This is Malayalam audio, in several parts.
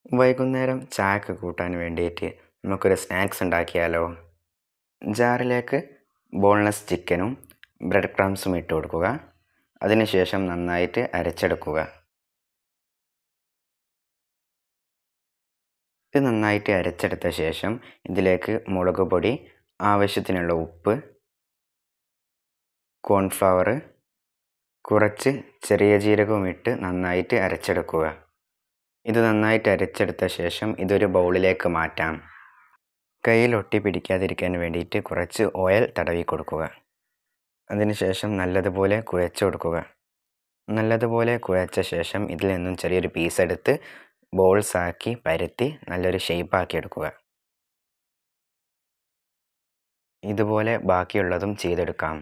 വൈകുന്നേരം ചായക്ക് കൂട്ടാൻ വേണ്ടിയിട്ട് നമുക്കൊരു സ്നാക്സ് ഉണ്ടാക്കിയാലോ ജാറിലേക്ക് ബോൺലെസ് ചിക്കനും ബ്രെഡ് ക്രംസും ഇട്ട് കൊടുക്കുക അതിനുശേഷം നന്നായിട്ട് അരച്ചെടുക്കുക ഇത് നന്നായിട്ട് അരച്ചെടുത്ത ശേഷം ഇതിലേക്ക് മുളക് പൊടി ആവശ്യത്തിനുള്ള ഉപ്പ് കോൺഫ്ലവർ കുറച്ച് ചെറിയ ജീരകവും ഇട്ട് നന്നായിട്ട് അരച്ചെടുക്കുക ഇത് നന്നായിട്ട് അരച്ചെടുത്ത ശേഷം ഇതൊരു ബൗളിലേക്ക് മാറ്റാം കയ്യിൽ ഒട്ടി പിടിക്കാതിരിക്കാൻ വേണ്ടിയിട്ട് കുറച്ച് ഓയിൽ തടവി കൊടുക്കുക അതിനുശേഷം നല്ലതുപോലെ കുഴച്ച് കൊടുക്കുക നല്ലതുപോലെ കുഴച്ച ശേഷം ഇതിൽ നിന്നും ചെറിയൊരു പീസ് എടുത്ത് ബോൾസ് ആക്കി പരത്തി നല്ലൊരു ഷേപ്പാക്കി എടുക്കുക ഇതുപോലെ ബാക്കിയുള്ളതും ചെയ്തെടുക്കാം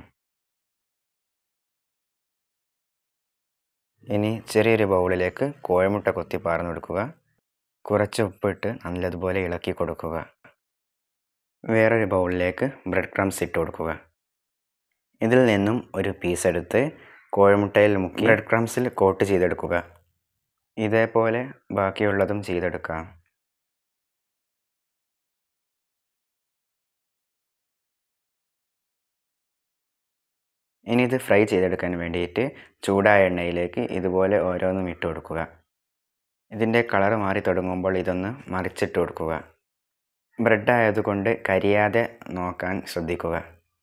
ഇനി ചെറിയൊരു ബൗളിലേക്ക് കോഴിമുട്ട കൊത്തി പാർന്നു കൊടുക്കുക കുറച്ച് ഉപ്പിട്ട് നല്ലതുപോലെ ഇളക്കി കൊടുക്കുക വേറൊരു ബൗളിലേക്ക് ബ്രെഡ് ക്രംസ് ഇട്ട് കൊടുക്കുക ഇതിൽ നിന്നും ഒരു പീസ് എടുത്ത് കോഴിമുട്ടയിൽ മുക്കി ബ്രെഡ് ക്രംസിൽ കോട്ട് ചെയ്തെടുക്കുക ഇതേപോലെ ബാക്കിയുള്ളതും ചെയ്തെടുക്കാം ഇനി ഇത് ഫ്രൈ ചെയ്തെടുക്കാൻ വേണ്ടിയിട്ട് ചൂടായ എണ്ണയിലേക്ക് ഇതുപോലെ ഓരോന്നും ഇട്ട് കൊടുക്കുക ഇതിൻ്റെ കളർ മാറി തുടങ്ങുമ്പോൾ ഇതൊന്ന് മറിച്ചിട്ട് കൊടുക്കുക ബ്രെഡ് ആയതുകൊണ്ട് കരിയാതെ നോക്കാൻ ശ്രദ്ധിക്കുക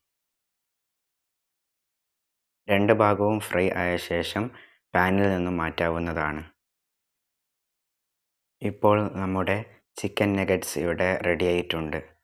രണ്ട് ഭാഗവും ഫ്രൈ ആയ ശേഷം പാനിൽ നിന്നും മാറ്റാവുന്നതാണ് ഇപ്പോൾ നമ്മുടെ ചിക്കൻ നഗറ്റ്സ് ഇവിടെ റെഡി ആയിട്ടുണ്ട്